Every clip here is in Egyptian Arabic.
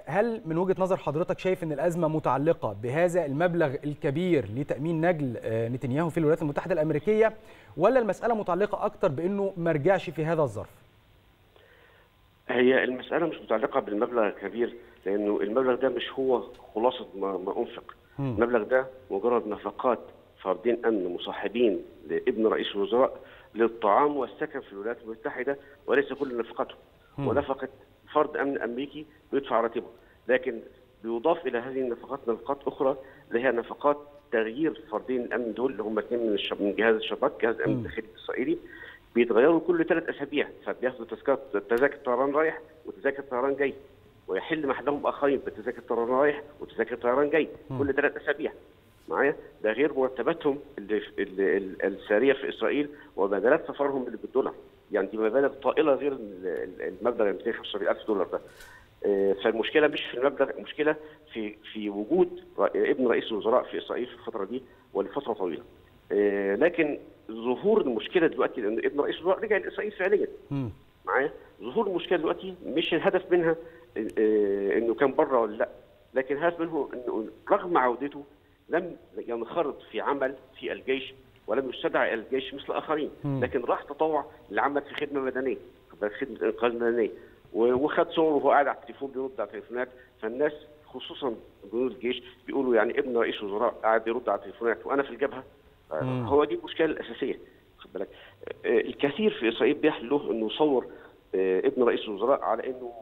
هل من وجهه نظر حضرتك شايف ان الازمه متعلقه بهذا المبلغ الكبير لتامين نجل نتنياهو في الولايات المتحده الامريكيه ولا المساله متعلقه اكتر بانه ما رجعش في هذا الظرف؟ هي المساله مش متعلقه بالمبلغ الكبير لانه المبلغ ده مش هو خلاصه ما, ما انفق المبلغ ده مجرد نفقات فردين امن مصاحبين لابن رئيس الوزراء للطعام والسكن في الولايات المتحده وليس كل نفقته ونفقه فرد امن امريكي بيدفع راتبه لكن بيضاف الى هذه النفقات نفقات اخرى اللي هي نفقات تغيير فردين الامن دول اللي هم اثنين من الشب... من جهاز الشباك جهاز الامن الداخلي الاسرائيلي بيتغيروا كل ثلاث اسابيع فبياخدوا تذكره تذاكر طيران رايح وتذاكر طيران جاي ويحل محلهم اخرين بتذاكر طيران رايح وتذاكر طيران جاي كل ثلاث اسابيع معايا ده غير مرتباتهم اللي, اللي الساريه في اسرائيل وبدلات سفرهم اللي بالدولار يعني دي مبالغ طائله غير المبلغ ال 275000 دولار ده فالمشكله مش في المبلغ المشكله في في وجود ابن رئيس الوزراء في اسرائيل في الفتره دي ولفتره طويله لكن ظهور المشكله دلوقتي لان ابن رئيس الوزراء رجع لاسرائيل فعليا معايا ظهور المشكله دلوقتي مش الهدف منها انه كان بره ولا لا لكن الهدف منه انه رغم عودته لم ينخرط في عمل في الجيش ولم يستدعى الى الجيش مثل اخرين لكن راح تطوع للعمل في خدمه مدنيه خدمه انقاذ مدنيه وخد صور وهو قاعد على التليفون بيرد على التليفونات فالناس خصوصا جنود الجيش بيقولوا يعني ابن رئيس الوزراء قاعد يرد على التليفونات وانا في الجبهه هو دي المشكله الاساسيه خد بالك الكثير في اسرائيل بيحلو انه يصور ابن رئيس الوزراء على انه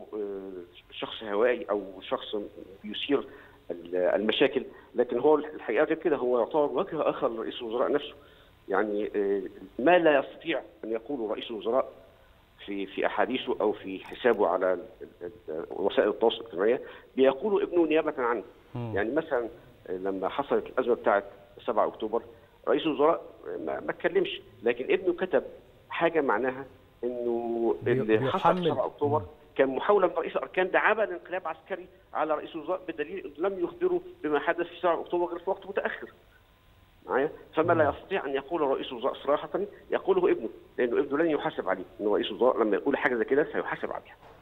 شخص هوائي او شخص بيثير المشاكل لكن هو الحقيقه غير كده هو يعتبر وجه اخر لرئيس الوزراء نفسه يعني ما لا يستطيع ان يقوله رئيس الوزراء في في احاديثه او في حسابه على وسائل التواصل الاجتماعي بيقوله ابنه نيابه عنه يعني مثلا لما حصلت الازمه بتاعه 7 اكتوبر رئيس الوزراء ما اتكلمش لكن ابنه كتب حاجه معناها انه اللي حصل 7 اكتوبر كان محاوله من رئيس الاركان دعابه لانقلاب عسكري على رئيس الوزراء بدليل انه لم يخبروا بما حدث في 7 اكتوبر غير في وقت متاخر. معايا؟ فما لا يستطيع ان يقول رئيس الوزراء صراحه يقوله ابنه لانه ابنه لن يحاسب عليه، انه رئيس الوزراء لما يقول حاجه زي كده سيحاسب عليها.